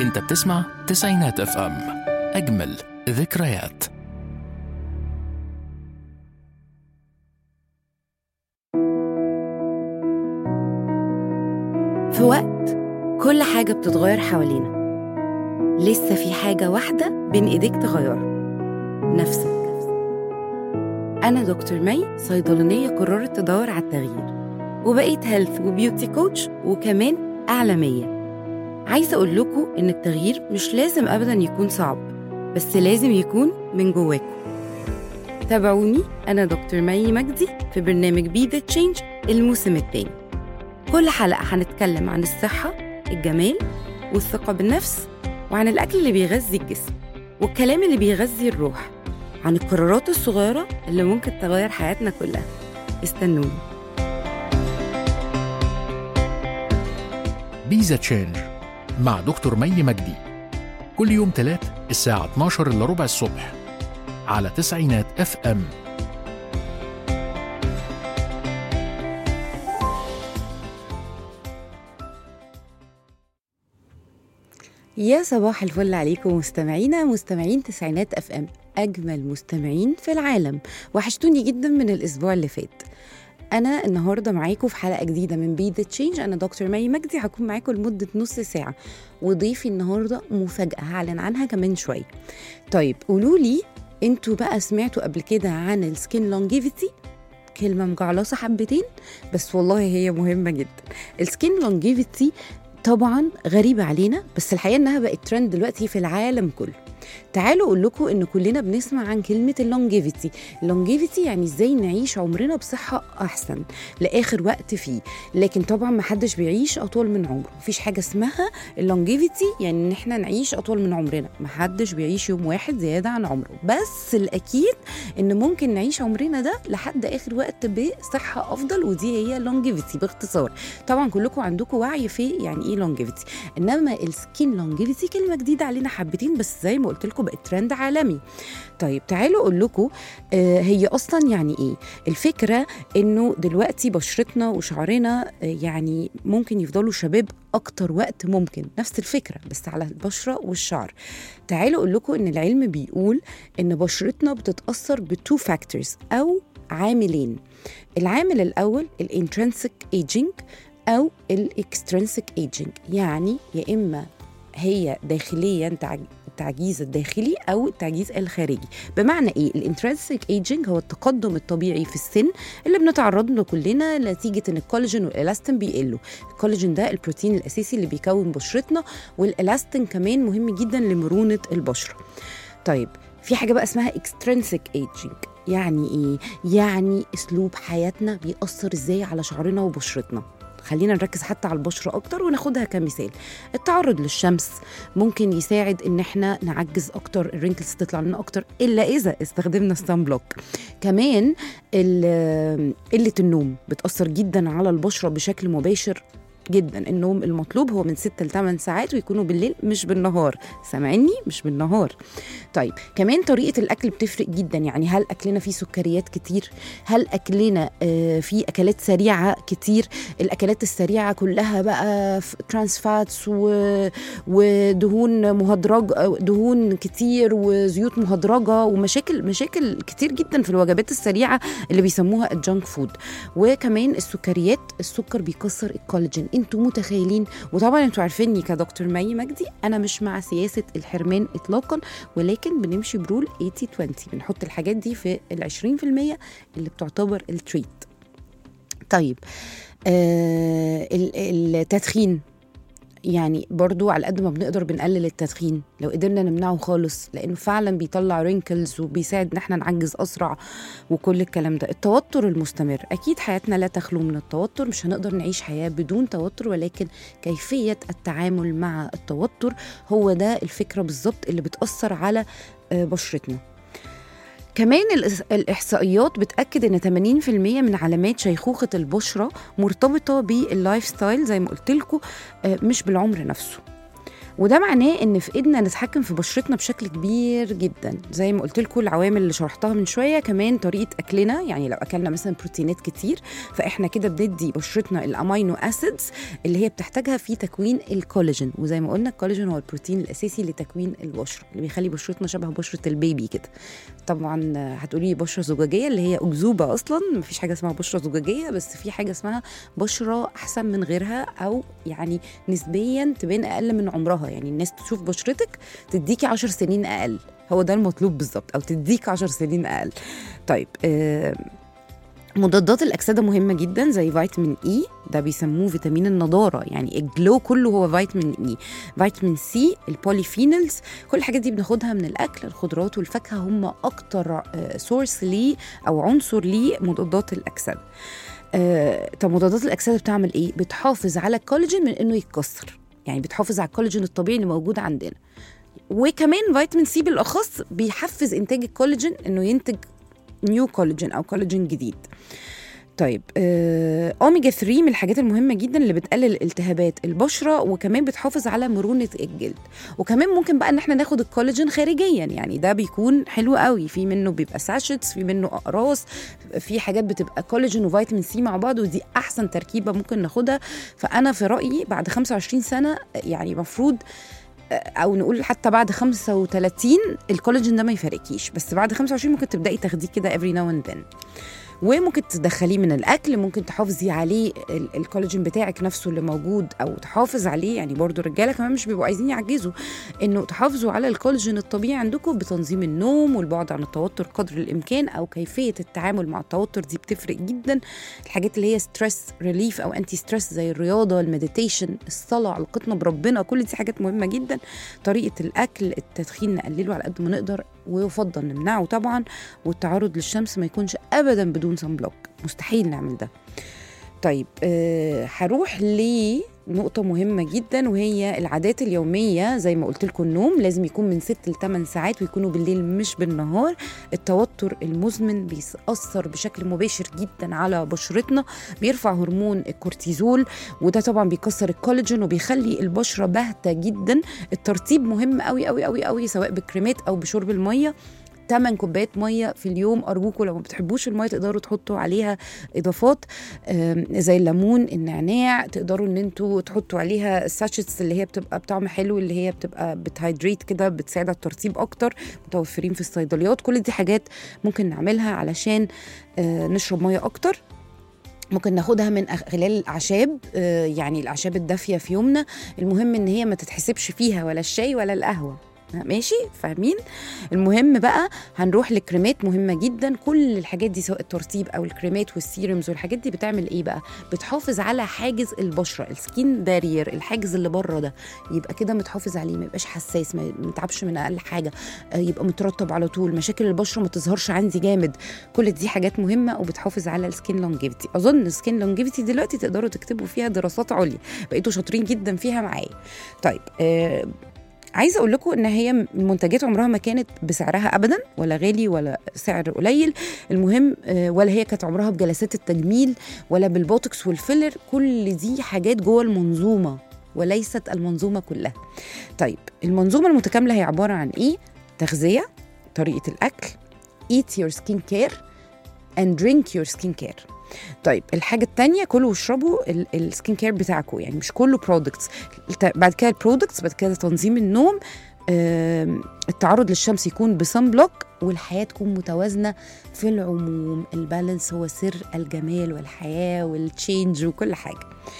انت بتسمع تسعينات اف ام اجمل ذكريات في وقت كل حاجة بتتغير حوالينا لسه في حاجة واحدة بين إيديك تغيرها نفسك أنا دكتور مي صيدلانية قررت تدور على التغيير وبقيت هيلث وبيوتي كوتش وكمان إعلامية عايزة أقول لكم إن التغيير مش لازم أبدا يكون صعب بس لازم يكون من جواكم تابعوني أنا دكتور مي مجدي في برنامج بي ذا تشينج الموسم الثاني كل حلقة هنتكلم عن الصحة الجمال والثقة بالنفس وعن الأكل اللي بيغذي الجسم والكلام اللي بيغذي الروح عن القرارات الصغيرة اللي ممكن تغير حياتنا كلها استنوني بيزا تشينج مع دكتور مي مجدي كل يوم تلات الساعة 12 إلا ربع الصبح على تسعينات اف ام يا صباح الفل عليكم مستمعينا مستمعين تسعينات اف ام اجمل مستمعين في العالم وحشتوني جدا من الاسبوع اللي فات انا النهارده معاكم في حلقه جديده من بي ذا تشينج انا دكتور مي مجدي هكون معاكم لمده نص ساعه وضيفي النهارده مفاجاه هعلن عنها كمان شويه طيب قولوا لي انتوا بقى سمعتوا قبل كده عن السكين لونجيفيتي كلمه مجعلصه حبتين بس والله هي مهمه جدا السكين لونجيفيتي طبعا غريبة علينا بس الحقيقة انها بقت ترند دلوقتي في العالم كله تعالوا اقول لكم ان كلنا بنسمع عن كلمه اللونجيفيتي اللونجيفيتي يعني ازاي نعيش عمرنا بصحه احسن لاخر وقت فيه لكن طبعا ما حدش بيعيش اطول من عمره مفيش حاجه اسمها اللونجيفيتي يعني ان احنا نعيش اطول من عمرنا ما حدش بيعيش يوم واحد زياده عن عمره بس الاكيد ان ممكن نعيش عمرنا ده لحد اخر وقت بصحه افضل ودي هي لونجيفيتي باختصار طبعا كلكم عندكم وعي في يعني ايه لونجيفيتي انما السكين لونجيفيتي كلمه جديده علينا حبتين بس زي ما قلت لكم بقت ترند عالمي طيب تعالوا اقول لكم آه هي اصلا يعني ايه الفكره انه دلوقتي بشرتنا وشعرنا آه يعني ممكن يفضلوا شباب اكتر وقت ممكن نفس الفكره بس على البشره والشعر تعالوا اقول لكم ان العلم بيقول ان بشرتنا بتتاثر بتو فاكتورز او عاملين العامل الاول الانترنسك ايجينج او الاكسترنسك ايجينج يعني يا اما هي داخليا التعجيز الداخلي او التعجيز الخارجي بمعنى ايه الانترنسك ايجينج هو التقدم الطبيعي في السن اللي بنتعرض له كلنا نتيجه ان الكولاجين والالاستين بيقلوا الكولاجين ده البروتين الاساسي اللي بيكون بشرتنا والالاستين كمان مهم جدا لمرونه البشره طيب في حاجه بقى اسمها اكسترنسك ايجينج يعني ايه يعني اسلوب حياتنا بيأثر ازاي على شعرنا وبشرتنا خلينا نركز حتى على البشرة أكتر وناخدها كمثال التعرض للشمس ممكن يساعد إن إحنا نعجز أكتر الرينكلز تطلع لنا أكتر إلا إذا استخدمنا السان بلوك كمان قلة النوم بتأثر جدا على البشرة بشكل مباشر جدا النوم المطلوب هو من 6 ل 8 ساعات ويكونوا بالليل مش بالنهار سامعني مش بالنهار طيب كمان طريقه الاكل بتفرق جدا يعني هل اكلنا فيه سكريات كتير هل اكلنا آه فيه اكلات سريعه كتير الاكلات السريعه كلها بقى ترانس فاتس ودهون مهدرج دهون كتير وزيوت مهدرجه ومشاكل مشاكل كتير جدا في الوجبات السريعه اللي بيسموها الجانك فود وكمان السكريات السكر بيكسر الكولاجين انتوا متخيلين وطبعا انتوا عارفيني كدكتور مي مجدي انا مش مع سياسه الحرمان اطلاقا ولكن بنمشي برول 80 20 بنحط الحاجات دي في ال 20% اللي بتعتبر التريت طيب آه التدخين يعني برضو على قد ما بنقدر بنقلل التدخين لو قدرنا نمنعه خالص لانه فعلا بيطلع رينكلز وبيساعد ان احنا نعجز اسرع وكل الكلام ده التوتر المستمر اكيد حياتنا لا تخلو من التوتر مش هنقدر نعيش حياه بدون توتر ولكن كيفيه التعامل مع التوتر هو ده الفكره بالظبط اللي بتاثر على بشرتنا كمان الإحصائيات بتأكد إن 80% من علامات شيخوخة البشرة مرتبطة باللايف ستايل زي ما قلت لكم مش بالعمر نفسه وده معناه ان في ايدنا نتحكم في بشرتنا بشكل كبير جدا زي ما قلت لكم العوامل اللي شرحتها من شويه كمان طريقه اكلنا يعني لو اكلنا مثلا بروتينات كتير فاحنا كده بندي بشرتنا الامينو اسيدز اللي هي بتحتاجها في تكوين الكولاجين وزي ما قلنا الكولاجين هو البروتين الاساسي لتكوين البشره اللي بيخلي بشرتنا شبه بشره البيبي كده طبعا هتقولي بشره زجاجيه اللي هي اكذوبه اصلا مفيش حاجه اسمها بشره زجاجيه بس في حاجه اسمها بشره احسن من غيرها او يعني نسبيا تبان اقل من عمرها يعني الناس تشوف بشرتك تديكي 10 سنين اقل هو ده المطلوب بالظبط او تديك 10 سنين اقل طيب آه مضادات الاكسده مهمه جدا زي فيتامين اي ده بيسموه فيتامين النضاره يعني الجلو كله هو فيتامين اي فيتامين سي البوليفينولز كل الحاجات دي بناخدها من الاكل الخضروات والفاكهه هم اكتر سورس ليه او عنصر ليه مضادات الاكسده آه، طب مضادات الاكسده بتعمل ايه بتحافظ على الكولاجين من انه يتكسر يعني بتحافظ على الكولاجين الطبيعي اللي موجود عندنا وكمان فيتامين سي بالاخص بيحفز انتاج الكولاجين انه ينتج نيو كولاجين او كولاجين جديد طيب آه، اوميجا 3 من الحاجات المهمه جدا اللي بتقلل التهابات البشره وكمان بتحافظ على مرونه الجلد وكمان ممكن بقى ان احنا ناخد الكولاجين خارجيا يعني ده بيكون حلو قوي في منه بيبقى ساشيتس في منه اقراص في حاجات بتبقى كولاجين وفيتامين سي مع بعض ودي احسن تركيبه ممكن ناخدها فانا في رايي بعد 25 سنه يعني مفروض او نقول حتى بعد 35 الكولاجين ده ما يفارقكيش بس بعد 25 ممكن تبداي تاخديه كده every now and then وممكن تدخليه من الاكل ممكن تحافظي عليه ال- الكولاجين بتاعك نفسه اللي موجود او تحافظ عليه يعني برضو الرجاله كمان مش بيبقوا عايزين يعجزوا انه تحافظوا على الكولاجين الطبيعي عندكم بتنظيم النوم والبعد عن التوتر قدر الامكان او كيفيه التعامل مع التوتر دي بتفرق جدا الحاجات اللي هي ستريس ريليف او انتي ستريس زي الرياضه المديتيشن الصلاه علاقتنا بربنا كل دي حاجات مهمه جدا طريقه الاكل التدخين نقلله على قد ما نقدر ويفضل نمنعه طبعا والتعرض للشمس ما يكونش ابدا بدون سان بلوك مستحيل نعمل ده طيب آه، هروح لنقطة مهمة جدا وهي العادات اليومية زي ما قلت لكم النوم لازم يكون من 6 ل 8 ساعات ويكونوا بالليل مش بالنهار التوتر المزمن بيأثر بشكل مباشر جدا على بشرتنا بيرفع هرمون الكورتيزول وده طبعا بيكسر الكولاجين وبيخلي البشرة باهتة جدا الترطيب مهم قوي قوي قوي قوي سواء بكريمات او بشرب المية 8 كوبايات ميه في اليوم ارجوكم لو ما بتحبوش الميه تقدروا تحطوا عليها اضافات آم، زي الليمون النعناع تقدروا ان انتوا تحطوا عليها الساشيتس اللي هي بتبقى بطعم حلو اللي هي بتبقى بتهايدريت كده بتساعد على الترطيب اكتر متوفرين في الصيدليات كل دي حاجات ممكن نعملها علشان آه، نشرب ميه اكتر ممكن ناخدها من أخ- خلال الاعشاب آه، يعني الاعشاب الدافيه في يومنا المهم ان هي ما تتحسبش فيها ولا الشاي ولا القهوه ماشي فاهمين المهم بقى هنروح لكريمات مهمه جدا كل الحاجات دي سواء الترطيب او الكريمات والسيرمز والحاجات دي بتعمل ايه بقى بتحافظ على حاجز البشره السكين بارير الحاجز اللي بره ده يبقى كده متحافظ عليه ما يبقاش حساس ما ما يتعبش من اقل حاجه آه، يبقى مترطب على طول مشاكل البشره ما تظهرش عندي جامد كل دي حاجات مهمه وبتحافظ على السكين لونجيفيتي اظن السكين لونجيفيتي دلوقتي تقدروا تكتبوا فيها دراسات عليا بقيتوا شاطرين جدا فيها معايا طيب آه عايزه اقول لكم ان هي المنتجات عمرها ما كانت بسعرها ابدا ولا غالي ولا سعر قليل المهم آه، ولا هي كانت عمرها بجلسات التجميل ولا بالبوتوكس والفيلر كل دي حاجات جوه المنظومه وليست المنظومه كلها طيب المنظومه المتكامله هي عباره عن ايه تغذيه طريقه الاكل eat your skin care and drink your skin care طيب الحاجة التانية كلوا واشربوا ال- السكين كير بتاعكم يعني مش كله برودكتس بعد كده البرودكتس بعد كده تنظيم النوم آم، التعرض للشمس يكون بصن بلوك والحياة تكون متوازنة في العموم البالانس هو سر الجمال والحياة والتشينج وكل حاجة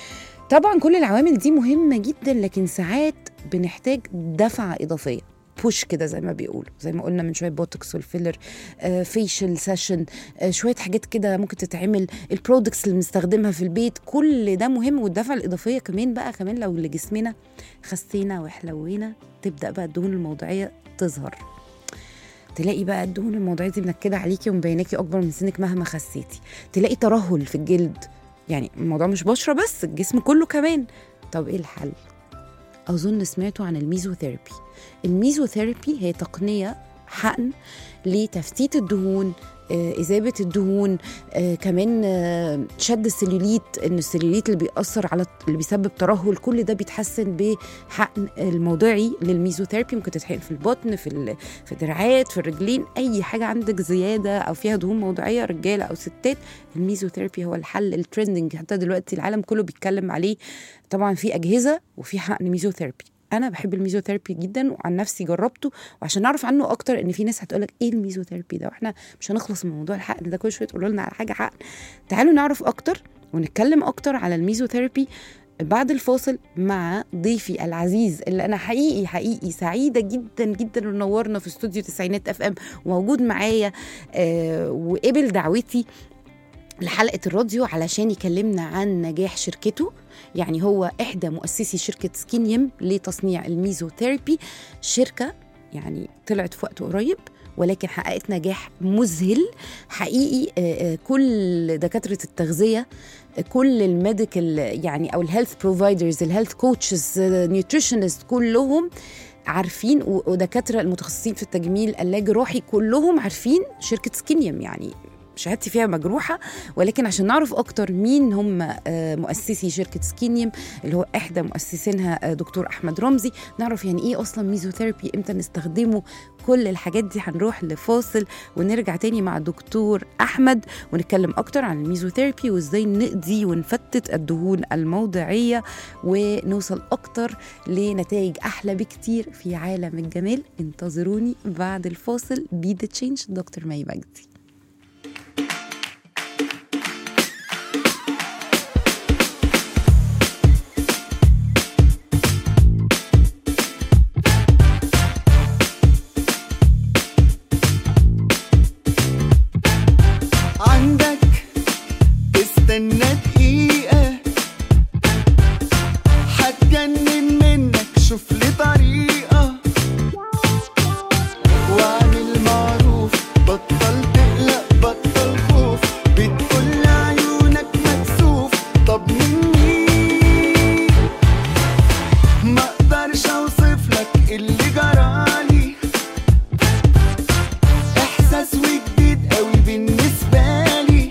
طبعا كل العوامل دي مهمة جدا لكن ساعات بنحتاج دفعة إضافية بوش كده زي ما بيقولوا زي ما قلنا من شويه بوتوكس والفيلر آه فيشل سيشن آه شويه حاجات كده ممكن تتعمل البرودكتس اللي بنستخدمها في البيت كل ده مهم والدفعه الاضافيه كمان بقى كمان لو لجسمنا خسينا وحلوينا تبدا بقى الدهون الموضعيه تظهر تلاقي بقى الدهون الموضعيه دي منكده عليكي ومبيناكي اكبر من سنك مهما خسيتي تلاقي ترهل في الجلد يعني الموضوع مش بشره بس الجسم كله كمان طب ايه الحل اظن سمعتوا عن الميزوثيرابي الميزوثيرابي هي تقنيه حقن لتفتيت الدهون آه، إذابة الدهون آه، كمان آه، شد السلوليت إن السلوليت اللي بيأثر على اللي بيسبب ترهل كل ده بيتحسن بحقن الموضعي للميزوثيرابي ممكن تتحقن في البطن في ال- في الدراعات في الرجلين أي حاجة عندك زيادة أو فيها دهون موضعية رجالة أو ستات الميزوثيرابي هو الحل الترندنج حتى دلوقتي العالم كله بيتكلم عليه طبعا في أجهزة وفي حقن ميزوثيرابي انا بحب الميزوثيرابي جدا وعن نفسي جربته وعشان نعرف عنه اكتر ان في ناس هتقولك ايه الميزوثيرابي ده واحنا مش هنخلص من موضوع الحقن ده كل شويه تقولوا لنا على حاجه حقن تعالوا نعرف اكتر ونتكلم اكتر على الميزوثيرابي بعد الفاصل مع ضيفي العزيز اللي انا حقيقي حقيقي سعيده جدا جدا ونورنا في استوديو تسعينات اف ام وموجود معايا آه وقبل دعوتي لحلقه الراديو علشان يكلمنا عن نجاح شركته يعني هو احدى مؤسسي شركه سكينيم لتصنيع الميزوثيرابي شركه يعني طلعت في وقت قريب ولكن حققت نجاح مذهل حقيقي آه، آه، كل دكاتره التغذيه آه، كل الميديكال يعني او الهيلث بروفايدرز الهيلث كوتشز نيوتريشنست كلهم عارفين و- ودكاتره المتخصصين في التجميل اللاجراحي كلهم عارفين شركه سكينيم يعني شهادتي فيها مجروحه ولكن عشان نعرف اكتر مين هم آه، مؤسسي شركه سكينيم اللي هو احدى مؤسسينها آه، دكتور احمد رمزي نعرف يعني ايه اصلا ميزوثيرابي امتى نستخدمه كل الحاجات دي هنروح لفاصل ونرجع تاني مع دكتور احمد ونتكلم اكتر عن الميزوثيرابي وازاي نقضي ونفتت الدهون الموضعيه ونوصل اكتر لنتائج احلى بكتير في عالم الجمال انتظروني بعد الفاصل بي ذا تشينج دكتور مي مجدي عندك استنى دقيقة هتجنن منك شوف لي طريقة واعمل معروف بطل تقلق بطل خوف بتقول عيونك مكسوف طب مني ما اقدرش اوصف لك اللي جرالي احساس وجديد قوي بالنسبه لي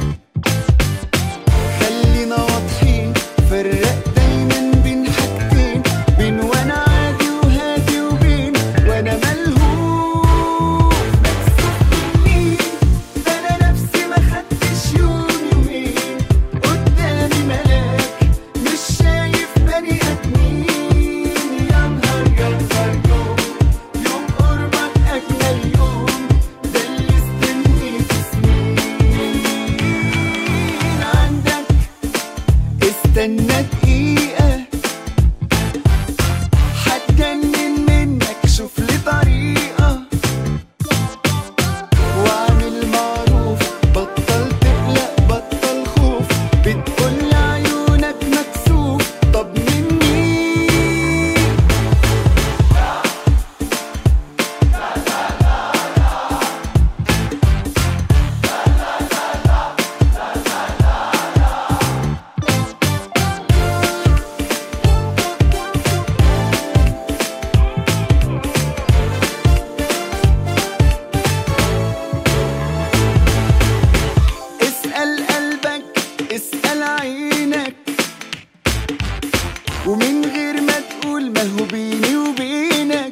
خلينا واضحين فرق دايما بين حاجتين بين وانا عادي وهادي وبين وانا ملهوف مكسوف مني ده انا نفسي ما خدتش يوم يومين قدامي ملاك مش شايف بني ادمين يا نهار يا نهار يوم يوم قربك اجمل يوم ده اللي استنيت سنين عندك استنى دقيقة هتجنن منك شوف لي طريقة واعمل معروف بطل تقلق بطل خوف بتقول عيونك مكسوف طب مني اسأل قلبك اسأل عينك ومن غير ما تقول ما هو بيني وبينك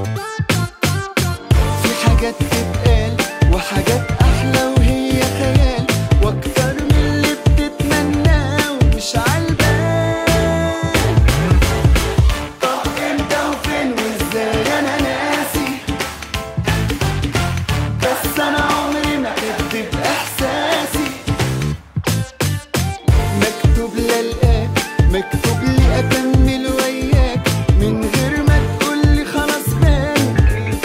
في حاجات تتقال وحاجات أحلى وهي خيال وأكتر من اللي بتتمناه ومش عالبال طب امتى وفين وازاي أنا ناسي بس أنا عمري ما كدب إحساسي مكتوب للقاك مكتوب لي أكمل وياك من غير ما تقولي خلاص بان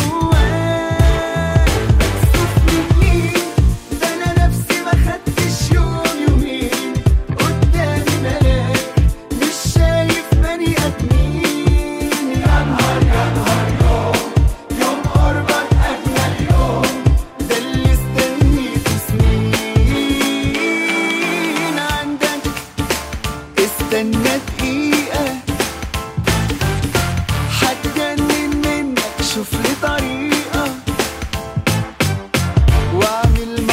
جواك مكسوف مني ده أنا نفسي ما خدتش يوم يومين قدامي ملاك مش شايف بني آدمين يا نهار يا نهار يوم يوم قربك أجمل يوم ده اللي استنيته سنين عندك استنى دقيقة هتجنن منك شوف لي طريقة واعمل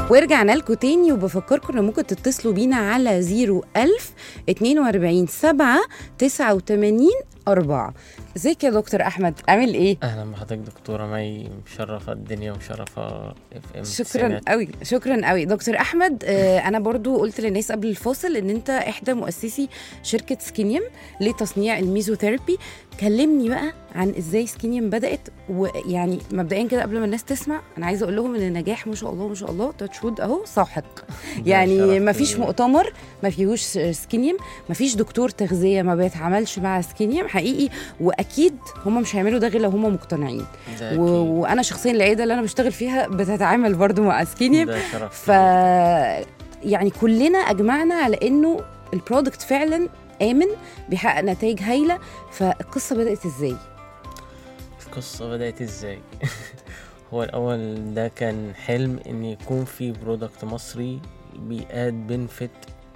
ورجعنا لكم تاني وبفكركم ان ممكن تتصلوا بينا على 01000 42 7 89 4 ازيك يا دكتور احمد عامل ايه اهلا بحضرتك دكتوره مي مشرفه الدنيا ومشرفه اف ام شكرا قوي شكرا قوي دكتور احمد آه انا برضو قلت للناس قبل الفاصل ان انت احدى مؤسسي شركه سكينيوم لتصنيع الميزوثيرابي كلمني بقى عن ازاي سكينيوم بدات ويعني مبدئيا كده قبل ما الناس تسمع انا عايزه اقول لهم ان النجاح ما شاء الله ما شاء الله تاتش وود اهو ساحق يعني ما فيش مؤتمر ما فيهوش سكينيوم ما فيش دكتور تغذيه ما بيتعاملش مع سكينيوم حقيقي واكيد هم مش هيعملوا ده غير لو هم مقتنعين و... وانا شخصيا العياده اللي انا بشتغل فيها بتتعامل برضو مع سكينيوم ده شرف ف يعني كلنا اجمعنا على انه البرودكت فعلا امن بيحقق نتائج هايله فالقصه بدات ازاي القصه بدات ازاي هو الاول ده كان حلم ان يكون في برودكت مصري بياد بنفيت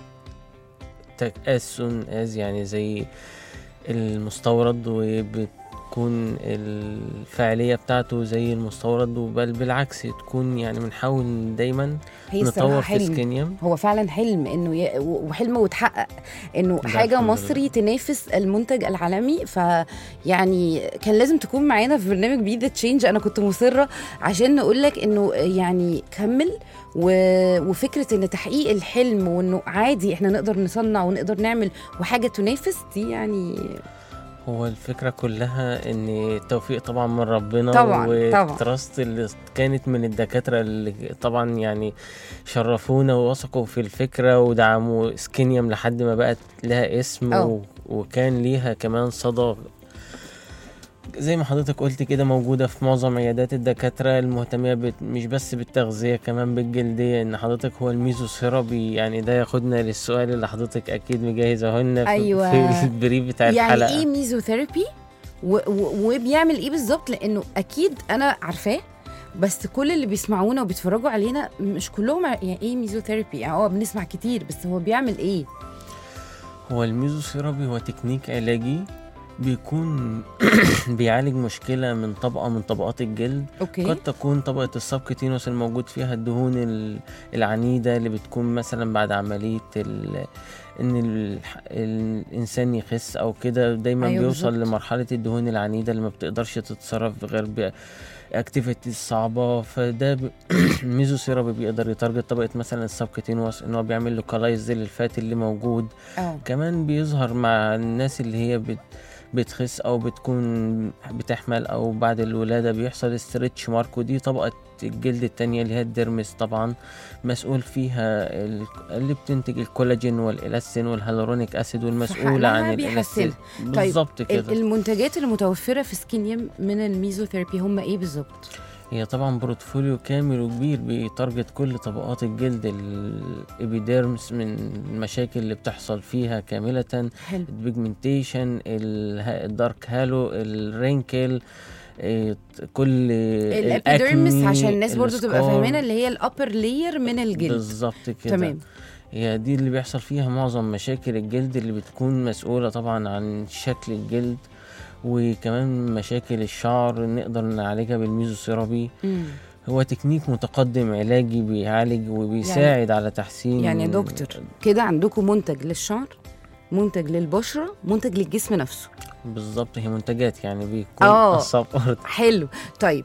as soon as يعني زي المستورد وبتكون الفاعلية بتاعته زي المستورد بل بالعكس تكون يعني بنحاول دايما هي الصراحه نطور في حلم سكينيوم هو فعلا حلم انه ي... وحلم وتحقق انه ده حاجه الحمد مصري تنافس المنتج العالمي فيعني كان لازم تكون معانا في برنامج بي ذا تشينج انا كنت مصره عشان نقول لك انه يعني كمل و... وفكره ان تحقيق الحلم وانه عادي احنا نقدر نصنع ونقدر نعمل وحاجه تنافس دي يعني هو الفكرة كلها ان التوفيق طبعا من ربنا طبعاً، طبعاً. والتراست اللي كانت من الدكاترة اللي طبعا يعني شرفونا ووثقوا في الفكرة ودعموا سكينيوم لحد ما بقت لها اسم أه. و... وكان ليها كمان صدى زي ما حضرتك قلت كده موجودة في معظم عيادات الدكاترة المهتمية بت... مش بس بالتغذية كمان بالجلدية ان حضرتك هو الميزوثيرابي يعني ده ياخدنا للسؤال اللي حضرتك اكيد مجهزه لنا في... أيوة. في البريف بتاع يعني الحلقة ايه ميزوثيرابي و... و... وبيعمل ايه بالظبط لانه اكيد انا عارفاه بس كل اللي بيسمعونا وبيتفرجوا علينا مش كلهم ع- يعني ايه ميزوثيرابي يعني اه بنسمع كتير بس هو بيعمل ايه هو الميزوثيرابي هو تكنيك علاجي بيكون بيعالج مشكلة من طبقة من طبقات الجلد اوكي قد تكون طبقة السبكتينوس الموجود فيها الدهون ال- العنيدة اللي بتكون مثلا بعد عملية ال... ان ال... الانسان يخس او كده دايما أيوة أيوة بيوصل بالظبط. لمرحلة الدهون العنيدة اللي ما بتقدرش تتصرف غير ب اكتيفيتيز صعبة فده ب... الميزوثيرابي بيقدر يتارجت طبقة مثلا السبكتينوس ان هو بيعمل لوكالايز للفات اللي موجود اه كمان بيظهر مع الناس اللي هي بت بتخس او بتكون بتحمل او بعد الولادة بيحصل استرتش مارك ودي طبقة الجلد التانية اللي هي الديرمس طبعا مسؤول فيها ال- اللي بتنتج الكولاجين والالاستين والهالورونيك اسيد والمسؤولة فحقها عن بيحسنها. الالاستين طيب، بالظبط ال- كده المنتجات المتوفره في سكينيوم من الميزوثيرابي هم ايه بالظبط هي طبعا بورتفوليو كامل وكبير بيتارجت كل طبقات الجلد الابيديرمس من المشاكل اللي بتحصل فيها كاملة حلو البيجمنتيشن الدارك هالو الرينكل إيه، كل الابيديرمس الأكني، عشان الناس برضو تبقى السكار. فاهمانه اللي هي الابر لاير من الجلد بالظبط كده تمام هي دي اللي بيحصل فيها معظم مشاكل الجلد اللي بتكون مسؤولة طبعا عن شكل الجلد وكمان مشاكل الشعر نقدر نعالجها بالميزوثيرابي مم. هو تكنيك متقدم علاجي بيعالج وبيساعد على تحسين يعني يا دكتور كده عندكم منتج للشعر منتج للبشره منتج للجسم نفسه بالظبط هي منتجات يعني بيكون آه. السبورت حلو طيب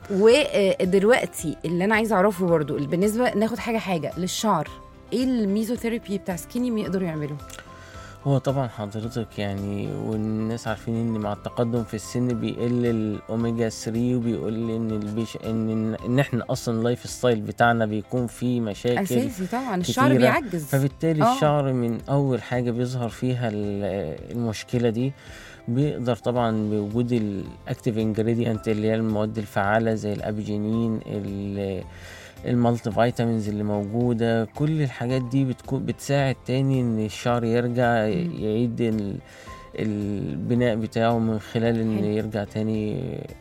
ودلوقتي اللي انا عايزه اعرفه برضو بالنسبه ناخد حاجه حاجه للشعر ايه الميزوثيرابي بتاع سكيني يقدروا يعملوا هو طبعا حضرتك يعني والناس عارفين ان مع التقدم في السن بيقل الاوميجا 3 وبيقول ان البيش ان ان احنا اصلا اللايف ستايل بتاعنا بيكون فيه مشاكل اساسي طبعا الشعر كتيرة. بيعجز فبالتالي آه. الشعر من اول حاجه بيظهر فيها ال- المشكله دي بيقدر طبعا بوجود الاكتيف انجريدينت اللي هي المواد الفعاله زي الابيجينين ال- المالتي فيتامينز اللي موجوده كل الحاجات دي بتكون بتساعد تاني ان الشعر يرجع مم. يعيد ال- البناء بتاعه من خلال ان حلو. يرجع تاني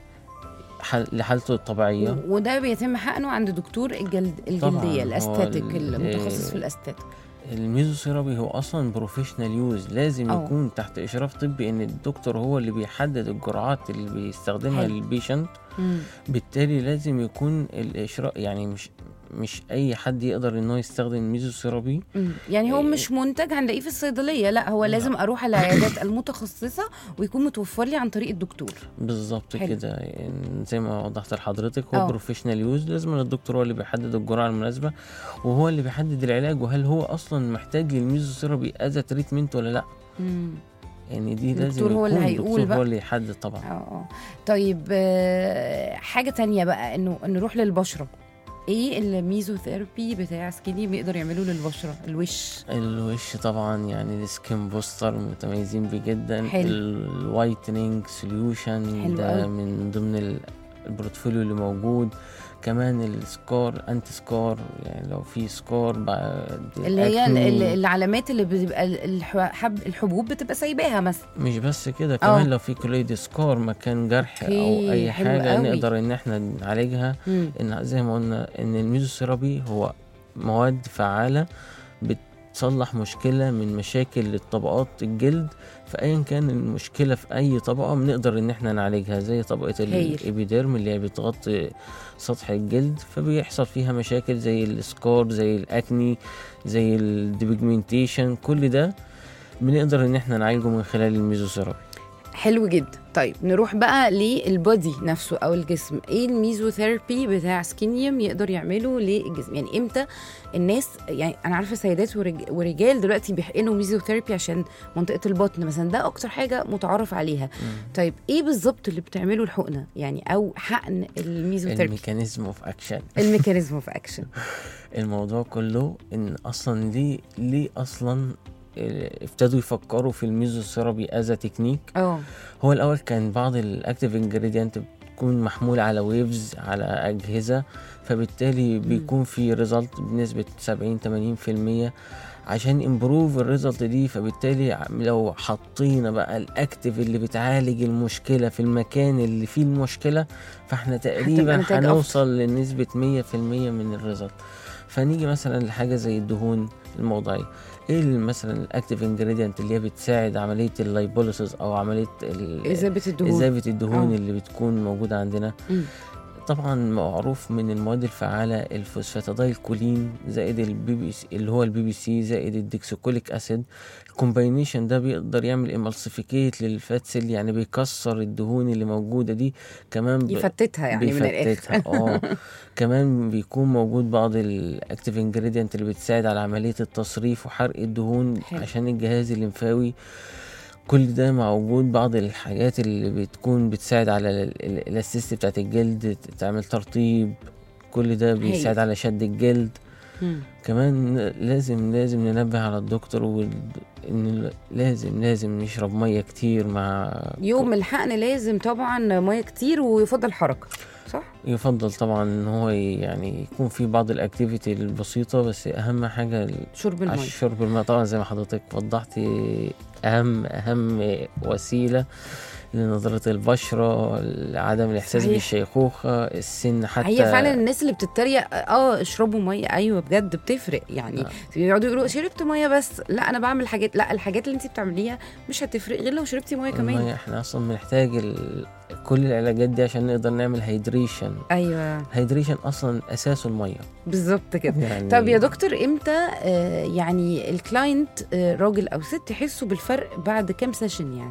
حل- لحالته الطبيعيه و- وده بيتم حقنه عند دكتور الجلد طبعاً، الجلديه هو الاستاتيك ال- المتخصص في الاستاتيك الميزوثيرابي هو اصلا بروفيشنال يوز لازم أه. يكون تحت اشراف طبي ان الدكتور هو اللي بيحدد الجرعات اللي بيستخدمها حلو. للبيشنت مم. بالتالي لازم يكون الاشراف يعني مش مش اي حد يقدر ان هو يستخدم الميزوثيرابي مم. يعني هو إيه. مش منتج هنلاقيه في الصيدليه لا هو لازم اروح العيادات المتخصصه ويكون متوفر لي عن طريق الدكتور بالظبط حلو. كده يعني زي ما وضحت لحضرتك آه. هو بروفيشنال يوز لازم الدكتور هو اللي بيحدد الجرعه المناسبه وهو اللي بيحدد العلاج وهل هو اصلا محتاج للميزوثيرابي از تريتمنت ولا لا مم. يعني دي لازم الدكتور هو اللي يكون هيقول الدكتور بقى. هو اللي يحدد طبعا اه اه طيب آه، حاجه تانية بقى انه نروح للبشره ايه الميزوثيرابي بتاع سكيني بيقدر يعمله للبشره الوش الوش طبعا يعني السكين بوستر متميزين بيه جدا حلو. الوايتنينج سوليوشن حلو ده أوي. من ضمن ال- البورتفوليو اللي موجود كمان السكار انتي سكار يعني لو في سكار بعد اللي هي ال- acne. ال- العلامات اللي بتبقى الحب الحبوب بتبقى سايباها مثلا مش بس كده آه. كمان لو في كلويد سكار مكان جرح او أوكي، اي حلو حاجه أوي. نقدر ان احنا نعالجها مم. ان زي ما قلنا ان الميزوثيرابي هو مواد فعاله بتصلح مشكله من مشاكل طبقات الجلد فايا كان المشكله في اي طبقه بنقدر ان احنا نعالجها زي طبقه هايل. الابيديرم اللي هي بتغطي سطح الجلد فبيحصل فيها مشاكل زي السكار زي الاكني زي الديبيجمنتيشن كل ده بنقدر ان احنا نعالجه من خلال الميزوثيرابي حلو جدا طيب نروح بقى للبودي نفسه او الجسم ايه الميزوثيرابي بتاع سكينيوم يقدر يعمله للجسم يعني امتى الناس يعني انا عارفه سيدات ورج- ورجال دلوقتي بيحقنوا ميزوثيرابي عشان منطقه البطن مثلا ده اكتر حاجه متعارف عليها طيب ايه بالظبط اللي بتعمله الحقنه يعني او حقن الميزوثيرابي الميكانيزم اوف اكشن الميكانيزم اوف اكشن الموضوع كله ان اصلا ليه ليه اصلا آه، ابتدوا يفكروا في الميزوثيرابي از تكنيك اه هو الاول كان بعض الاكتيف انجريدينت بتكون محمولة على ويفز على اجهزه فبالتالي بيكون في ريزلت بنسبه 70 80% عشان امبروف الريزلت دي فبالتالي ع- لو حطينا بقى الاكتيف اللي بتعالج المشكله في المكان اللي فيه المشكله فاحنا تقريبا نتائج أفضل. هنوصل لنسبه 100% من الريزلت فنيجي مثلا لحاجه زي الدهون الموضعيه ايه ال- مثلا الاكتيف انجريدينت اللي هي بتساعد عمليه اللايبوليسيس او عمليه ال- اذابه الدهون إذابة الدهون آه. اللي بتكون موجودة عندنا مم. طبعا معروف من المواد الفعالة الفوسفاتيدايل كولين زائد البي بي سي اللي هو البي بي سي زائد الديكسوكوليك اسيد الكومباينيشن ده بيقدر يعمل امالسيفيكيت للفات سيل يعني بيكسر الدهون اللي موجودة دي كمان ب... يفتتها يعني من الاخر بيفتتها اه كمان بيكون موجود بعض الاكتيف انجريدينت اللي بتساعد على عمليه التصريف وحرق الدهون حلو. عشان الجهاز الليمفاوي كل ده مع وجود بعض الحاجات اللي بتكون بتساعد على ال- ال- الاسيست بتاعت الجلد تعمل ترطيب كل ده بيساعد على شد الجلد مم. كمان لازم لازم ننبه على الدكتور وال... ان لازم لازم نشرب ميه كتير مع يوم الحقن لازم طبعا ميه كتير ويفضل حركه صح يفضل طبعا ان هو يعني يكون في بعض الاكتيفيتي البسيطه بس اهم حاجه شرب الميه الشرب الماء طبعا زي ما حضرتك وضحتي اهم اهم وسيله لنضرة البشرة عدم الإحساس صحيح. بالشيخوخة السن حتى هي فعلا الناس اللي بتتريق اه اشربوا ميه ايوه بجد بتفرق يعني نعم. بيقعدوا يقولوا شربت ميه بس لا انا بعمل حاجات لا الحاجات اللي انت بتعمليها مش هتفرق غير لو شربتي ميه كمان المية احنا أصلا بنحتاج ال... كل العلاجات دي عشان نقدر نعمل هيدريشن ايوه هيدريشن أصلا أساسه المية بالظبط كده يعني طب يا دكتور امتى آه يعني الكلاينت آه راجل او ست يحسوا بالفرق بعد كام سيشن يعني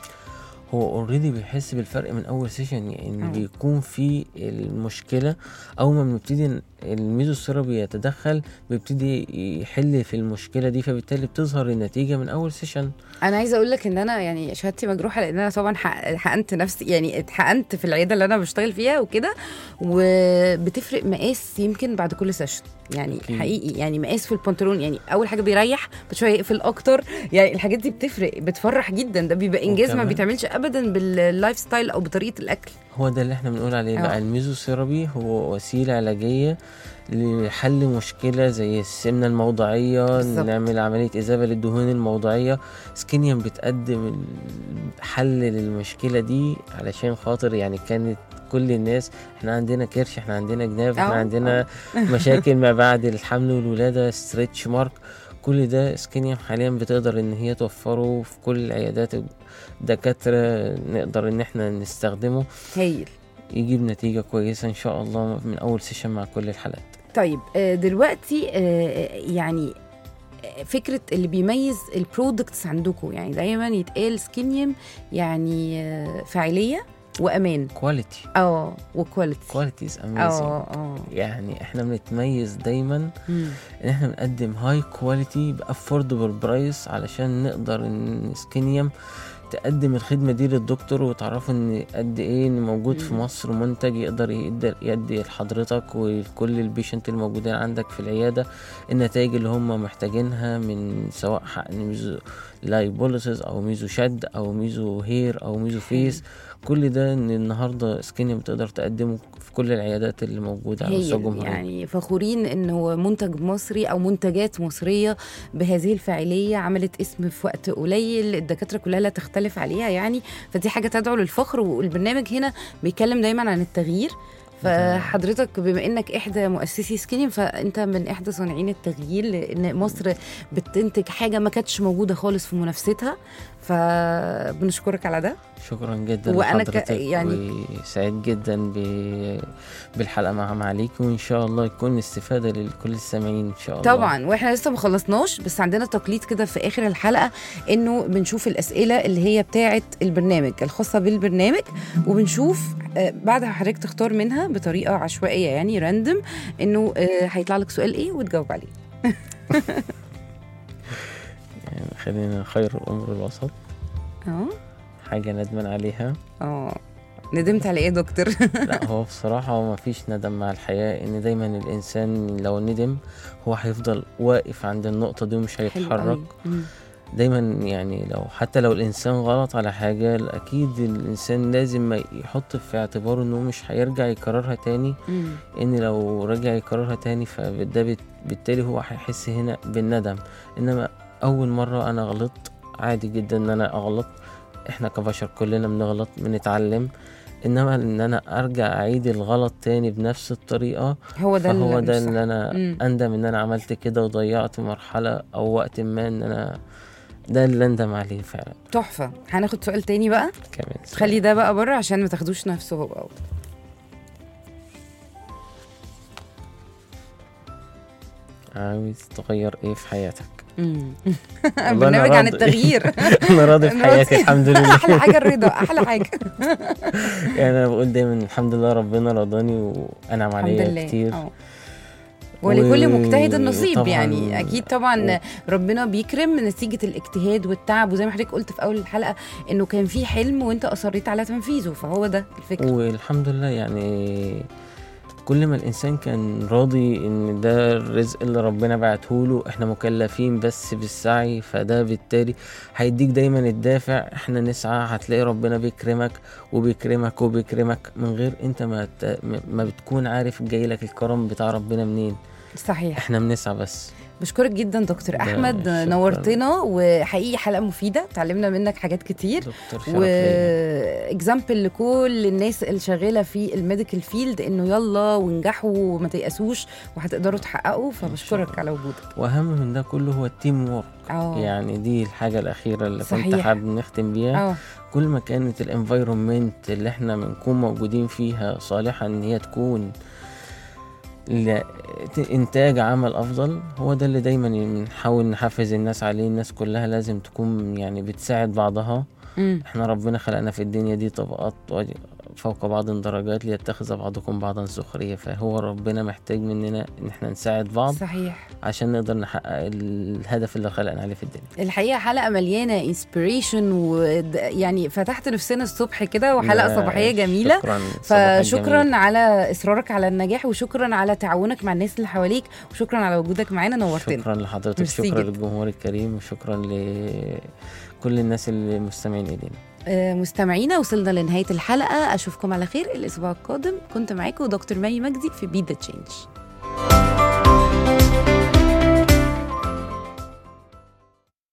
هو اوريدي بيحس بالفرق من اول سيشن يعني آه. بيكون في المشكله اول ما بنبتدي الميزوثيرابي يتدخل بيبتدي يحل في المشكله دي فبالتالي بتظهر النتيجه من اول سيشن انا عايزه اقول لك ان انا يعني شهادتي مجروحه لان انا طبعا حق- حقنت نفسي يعني اتحقنت في العياده اللي انا بشتغل فيها وكده وبتفرق مقاس يمكن بعد كل سيشن يعني أكيد. حقيقي يعني مقاس في البنطلون يعني اول حاجه بيريح بشويه يقفل اكتر يعني الحاجات دي بتفرق بتفرح جدا ده بيبقى انجاز ما وكمان- بيتعملش ابدا باللايف ستايل او بطريقه الاكل هو ده اللي احنا بنقول عليه آه. بقى الميزوثيرابي هو وسيله علاجيه لحل مشكله زي السمنه الموضعيه بالظبط. نعمل عمليه اذابه للدهون الموضعيه سكينيوم بتقدم الحل للمشكله دي علشان خاطر يعني كانت كل الناس احنا عندنا كرش احنا عندنا جناب احنا آه، عندنا مشاكل ما بعد الحمل والولاده ستريتش مارك كل ده سكينيوم حاليا بتقدر ان هي توفره في كل العيادات الدكاتره نقدر ان احنا نستخدمه هايل يجيب نتيجة كويسة إن شاء الله من أول سيشن مع كل الحالات طيب آه، دلوقتي آه، يعني آه، فكره اللي بيميز البرودكتس عندكم يعني دايما يتقال سكينيوم يعني آه، فاعليه وامان كواليتي اه وكواليتي كواليتي از اه اميزنج اه يعني احنا بنتميز دايما مم. ان احنا بنقدم هاي كواليتي بافوردبل برايس علشان نقدر ان سكينيوم تقدم الخدمة دي للدكتور وتعرفوا ان قد ايه ان موجود في مم. مصر منتج يقدر يقدر يدي لحضرتك ولكل البيشنت الموجودين عندك في العيادة النتائج اللي هم محتاجينها من سواء حقن ميزو لايبوليسيس او ميزو شد او ميزو هير او ميزو فيس كل ده ان النهارده سكينيوم بتقدر تقدمه في كل العيادات اللي موجودة على مستوى هي الجمهورية يعني فخورين ان هو منتج مصري او منتجات مصريه بهذه الفاعليه عملت اسم في وقت قليل الدكاتره كلها لا تختلف عليها يعني فدي حاجه تدعو للفخر والبرنامج هنا بيتكلم دايما عن التغيير فحضرتك بما انك احدى مؤسسي سكينيوم فانت من احدى صانعين التغيير لان مصر بتنتج حاجه ما كانتش موجوده خالص في منافستها فبنشكرك على ده شكرا جدا وأنا ك- لحضرتك يعني- وسعيد جدا ب... بالحلقه مع معاليك وان شاء الله يكون استفاده لكل السامعين ان شاء الله طبعا واحنا لسه ما خلصناش بس عندنا تقليد كده في اخر الحلقه انه بنشوف الاسئله اللي هي بتاعه البرنامج الخاصه بالبرنامج وبنشوف آه، بعد حضرتك تختار منها بطريقه عشوائيه يعني راندم انه آه، هيطلع لك سؤال ايه وتجاوب عليه يعني خلينا خير الامور الوسط اه حاجه ندمان عليها اه ندمت على ايه يا دكتور لا هو بصراحه هو مفيش ندم مع الحياه ان دايما الانسان لو ندم هو هيفضل واقف عند النقطه دي ومش حلو هيتحرك قوي. مم. دايما يعني لو حتى لو الانسان غلط على حاجه اكيد الانسان لازم ما يحط في اعتباره انه مش هيرجع يكررها تاني مم. ان لو رجع يكررها تاني فده بت- بالتالي هو هيحس هنا بالندم انما اول مرة انا غلطت عادي جدا ان انا اغلط احنا كبشر كلنا بنغلط بنتعلم انما ان انا ارجع اعيد الغلط تاني بنفس الطريقة هو ده فهو اللي ده مش صح. اللي انا مم. اندم ان انا عملت كده وضيعت مرحلة او وقت ما ان انا ده اللي اندم عليه فعلا تحفه هناخد سؤال تاني بقى كمان خلي ده بقى بره عشان ما تاخدوش نفسه هو أول. عاوز تغير ايه في حياتك مم. والله أنا برنامج عن راضي. التغيير انا راضي في حياتي الحمد لله احلى حاجه الرضا احلى حاجه يعني انا بقول دايما الحمد لله ربنا رضاني وانعم الحمد عليا لله كتير آه. ولكل و- مجتهد النصيب وطبعاً- يعني اكيد طبعا ربنا بيكرم نتيجه الاجتهاد والتعب وزي ما حضرتك قلت في اول الحلقه انه كان في حلم وانت اصريت على تنفيذه فهو ده الفكره والحمد لله يعني كل ما الانسان كان راضي ان ده الرزق اللي ربنا بعته له احنا مكلفين بس بالسعي فده بالتالي هيديك دايما الدافع احنا نسعى هتلاقي ربنا بيكرمك وبيكرمك وبيكرمك من غير انت ما ت- ما بتكون عارف جاي لك الكرم بتاع ربنا منين صحيح احنا بنسعى بس بشكرك جدا دكتور ده احمد شكراً. نورتنا وحقيقي حلقه مفيده اتعلمنا منك حاجات كتير دكتور شرف ليا. واكزامبل لكل الناس اللي شغاله في الميديكال فيلد انه يلا وانجحوا وما تيأسوش وهتقدروا تحققوا فبشكرك على وجودك واهم من ده كله هو التيم وورك اه يعني دي الحاجة الأخيرة اللي كنت صحيح. حابب نختم بيها اه كل ما كانت الانفايرومنت اللي احنا بنكون موجودين فيها صالحة ان هي تكون لإنتاج عمل أفضل هو ده اللي دايما بنحاول نحفز الناس عليه الناس كلها لازم تكون يعني بتساعد بعضها مم. احنا ربنا خلقنا في الدنيا دي طبقات وج- فوق بعض درجات ليتخذ بعضكم بعضا سخرية فهو ربنا محتاج مننا ان احنا نساعد بعض صحيح عشان نقدر نحقق الهدف اللي خلقنا عليه في الدنيا الحقيقه حلقه مليانه انسبيريشن ويعني فتحت نفسنا الصبح كده وحلقه لا، صباحيه جميله شكرا صباحك فشكرا جميل. على اصرارك على النجاح وشكرا على تعاونك مع الناس اللي حواليك وشكرا على وجودك معانا نورتنا شكرا لحضرتك ميرسي شكرا جدا. للجمهور الكريم وشكرا لكل الناس اللي مستمعين الينا آه، مستمعينا وصلنا لنهايه الحلقه اشوفكم على خير الاسبوع القادم كنت معاكم دكتور مي مجدي في بي ذا تشينج